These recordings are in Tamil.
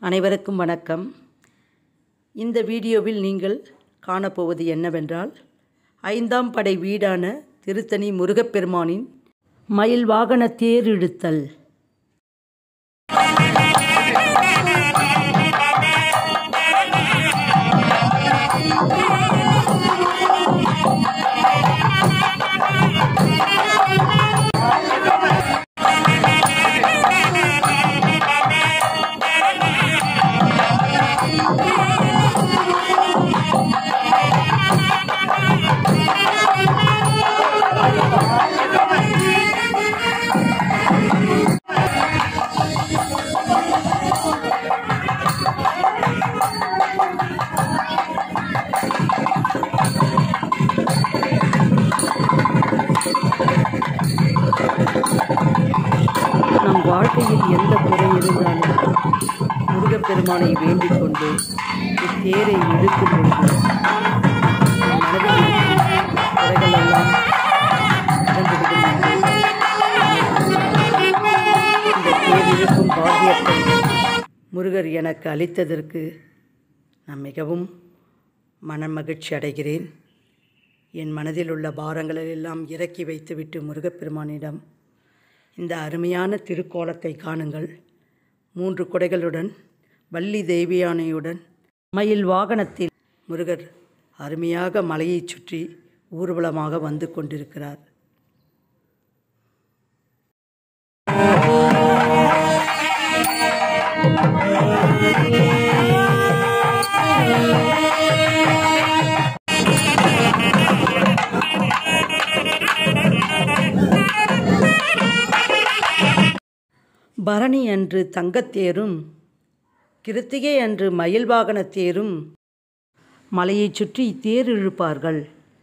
அனைவருக்கும் வணக்கம் இந்த வீடியோவில் நீங்கள் காணப்போவது என்னவென்றால் ஐந்தாம் படை வீடான திருத்தணி முருகப்பெருமானின் மயில் வாகன தேர் இழுத்தல் நம் வாழ்க்கையில் எந்த குறை இருந்தாலும் முருகப்பெருமானை வேண்டிக் கொண்டு இத்தேரை இழுக்கும் பொழுது நம் மனதில் இருக்கும் குறைகள் எல்லாம் இழந்துவிடும் என்று இந்த தேர் இழுக்கும் பாக்கியத்தை முருகர் எனக்கு அளித்ததற்கு நான் மிகவும் மனமகிழ்ச்சி அடைகிறேன் என் மனதில் உள்ள பாரங்களெல்லாம் இறக்கி வைத்துவிட்டு முருகப்பெருமானிடம் இந்த அருமையான திருக்கோலத்தை காணுங்கள் மூன்று குடைகளுடன் வள்ளி தேவியானையுடன் மயில் வாகனத்தில் முருகர் அருமையாக மலையைச் சுற்றி ஊர்வலமாக வந்து கொண்டிருக்கிறார் பரணி அன்று தங்கத்தேரும் கிருத்திகை அன்று மயில் வாகனத்தேரும் மலையைச் சுற்றி தேர் இழுப்பார்கள்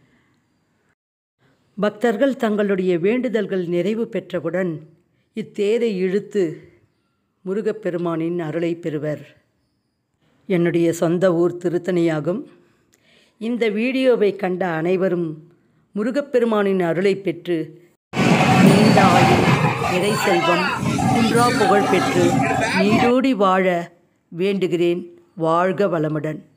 பக்தர்கள் தங்களுடைய வேண்டுதல்கள் நிறைவு பெற்றவுடன் இத்தேரை இழுத்து முருகப்பெருமானின் அருளை பெறுவர் என்னுடைய சொந்த ஊர் திருத்தணியாகும் இந்த வீடியோவை கண்ட அனைவரும் முருகப்பெருமானின் அருளை பெற்று நீண்ட ஆயுள் நிறை செல்வம் குன்றா புகழ் பெற்று நீடோடி வாழ வேண்டுகிறேன் வாழ்க வளமுடன்